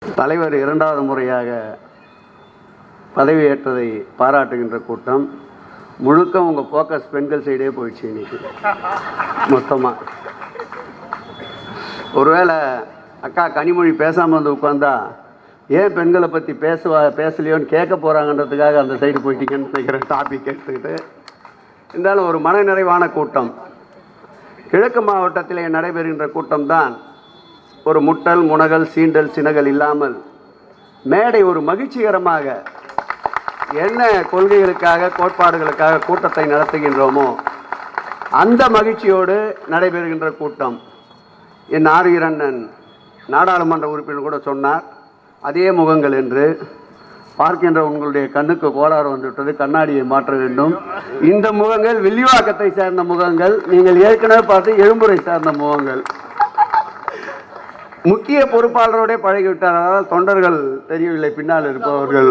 தலைவர் இரண்டாவது முறையாக பதவியேற்றதை பாராட்டுகின்ற கூட்டம் முழுக்க உங்கள் ஃபோக்கஸ் பெண்கள் சைடே போயிடுச்சு இன்னைக்கு மொத்தமாக ஒருவேளை அக்கா கனிமொழி பேசாமல் வந்து உட்காந்தா ஏன் பெண்களை பற்றி பேசுவா பேசலையோன்னு கேட்க போகிறாங்கன்றதுக்காக அந்த சைடு போயிட்டீங்கன்னு நினைக்கிற டாபிக் எடுத்துக்கிட்டு இருந்தாலும் ஒரு மனநிறைவான கூட்டம் கிழக்கு மாவட்டத்திலே நடைபெறுகின்ற கூட்டம்தான் ஒரு முட்டல் முனகல் சீண்டல் சினகல் இல்லாமல் மேடை ஒரு மகிழ்ச்சிகரமாக என்ன கொள்கைகளுக்காக கோட்பாடுகளுக்காக கூட்டத்தை நடத்துகின்றோமோ அந்த மகிழ்ச்சியோடு நடைபெறுகின்ற கூட்டம் என் ஆரியரண்ணன் நாடாளுமன்ற உறுப்பினர் கூட சொன்னார் அதே முகங்கள் என்று பார்க்கின்ற உங்களுடைய கண்ணுக்கு கோளாறு வந்துவிட்டது கண்ணாடியை மாற்ற வேண்டும் இந்த முகங்கள் வில்லிவாக்கத்தை சேர்ந்த முகங்கள் நீங்கள் ஏற்கனவே பார்த்து எழும்புரை சார்ந்த முகங்கள் முக்கிய பொறுப்பாளரோட பழகிவிட்டார் அதாவது தொண்டர்கள் தெரியவில்லை பின்னால் இருப்பவர்கள்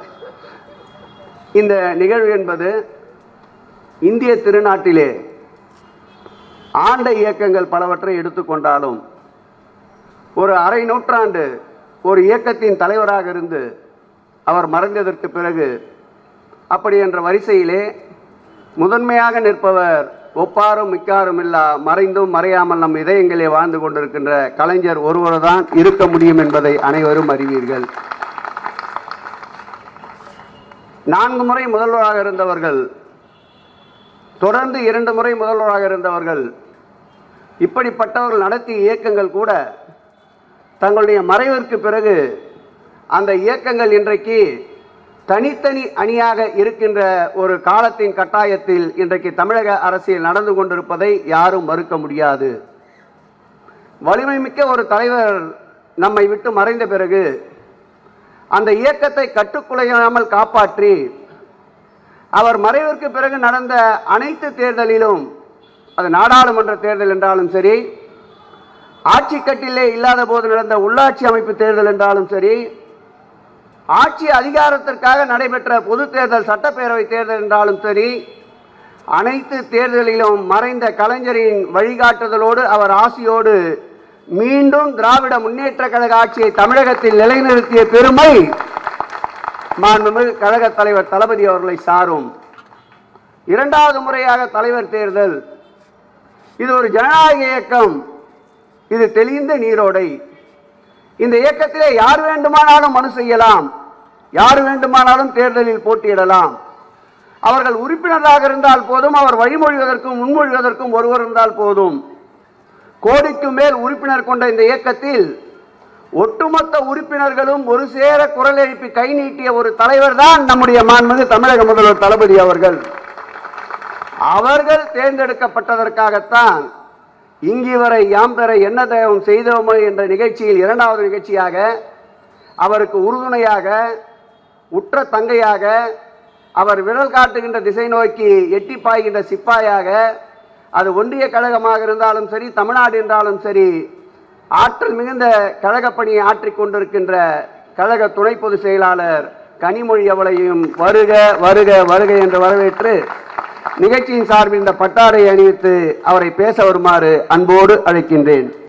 இந்த நிகழ்வு என்பது இந்திய திருநாட்டிலே ஆண்ட இயக்கங்கள் பலவற்றை எடுத்துக்கொண்டாலும் ஒரு அரை நூற்றாண்டு ஒரு இயக்கத்தின் தலைவராக இருந்து அவர் மறைந்ததற்கு பிறகு அப்படி என்ற வரிசையிலே முதன்மையாக நிற்பவர் ஒப்பாரும் மிக்காரும் இல்லா மறைந்தும் மறையாமல் நம் இதயங்களே வாழ்ந்து கொண்டிருக்கின்ற கலைஞர் ஒருவர் தான் இருக்க முடியும் என்பதை அனைவரும் அறிவீர்கள் நான்கு முறை முதல்வராக இருந்தவர்கள் தொடர்ந்து இரண்டு முறை முதல்வராக இருந்தவர்கள் இப்படிப்பட்டவர்கள் நடத்திய இயக்கங்கள் கூட தங்களுடைய மறைவிற்கு பிறகு அந்த இயக்கங்கள் இன்றைக்கு தனித்தனி அணியாக இருக்கின்ற ஒரு காலத்தின் கட்டாயத்தில் இன்றைக்கு தமிழக அரசியல் நடந்து கொண்டிருப்பதை யாரும் மறுக்க முடியாது வலிமை மிக்க ஒரு தலைவர் நம்மை விட்டு மறைந்த பிறகு அந்த இயக்கத்தை கட்டுக்குலையாமல் காப்பாற்றி அவர் மறைவிற்கு பிறகு நடந்த அனைத்து தேர்தலிலும் அது நாடாளுமன்ற தேர்தல் என்றாலும் சரி ஆட்சி கட்டிலே இல்லாத போது நடந்த உள்ளாட்சி அமைப்பு தேர்தல் என்றாலும் சரி ஆட்சி அதிகாரத்திற்காக நடைபெற்ற பொது தேர்தல் சட்டப்பேரவை தேர்தல் என்றாலும் சரி அனைத்து தேர்தலிலும் மறைந்த கலைஞரின் வழிகாட்டுதலோடு அவர் ஆசியோடு மீண்டும் திராவிட முன்னேற்ற கழக ஆட்சியை தமிழகத்தில் நிலைநிறுத்திய பெருமை மாண்புமிகு கழக தலைவர் தளபதி அவர்களை சாரும் இரண்டாவது முறையாக தலைவர் தேர்தல் இது ஒரு ஜனநாயக இயக்கம் இது தெளிந்த நீரோடை இந்த இயக்கத்திலே யார் வேண்டுமானாலும் மனு செய்யலாம் யார் வேண்டுமானாலும் தேர்தலில் போட்டியிடலாம் அவர்கள் உறுப்பினராக இருந்தால் போதும் அவர் வழிமொழிவதற்கும் முன்மொழிவதற்கும் ஒருவர் இருந்தால் போதும் கோடிக்கு மேல் உறுப்பினர் கொண்ட இந்த இயக்கத்தில் ஒட்டுமொத்த உறுப்பினர்களும் ஒரு சேர குரல் எழுப்பி கை நீட்டிய ஒரு தலைவர் தான் நம்முடைய மாண்புமிகு தமிழக முதல்வர் தளபதி அவர்கள் அவர்கள் தேர்ந்தெடுக்கப்பட்டதற்காகத்தான் இங்கு வரை யாம் பெற என்ன தேவம் செய்தோமோ என்ற நிகழ்ச்சியில் இரண்டாவது நிகழ்ச்சியாக அவருக்கு உறுதுணையாக உற்ற தங்கையாக அவர் விரல் காட்டுகின்ற திசை நோக்கி எட்டி பாய்கின்ற சிப்பாயாக அது ஒன்றிய கழகமாக இருந்தாலும் சரி தமிழ்நாடு என்றாலும் சரி ஆற்றல் மிகுந்த கழகப் பணியை ஆற்றிக் கொண்டிருக்கின்ற கழக துணை பொதுச் செயலாளர் கனிமொழி அவளையும் வருக வருக வருக என்று வரவேற்று நிகழ்ச்சியின் சார்பில் இந்த பட்டாடை அணிவித்து அவரை பேச வருமாறு அன்போடு அழைக்கின்றேன்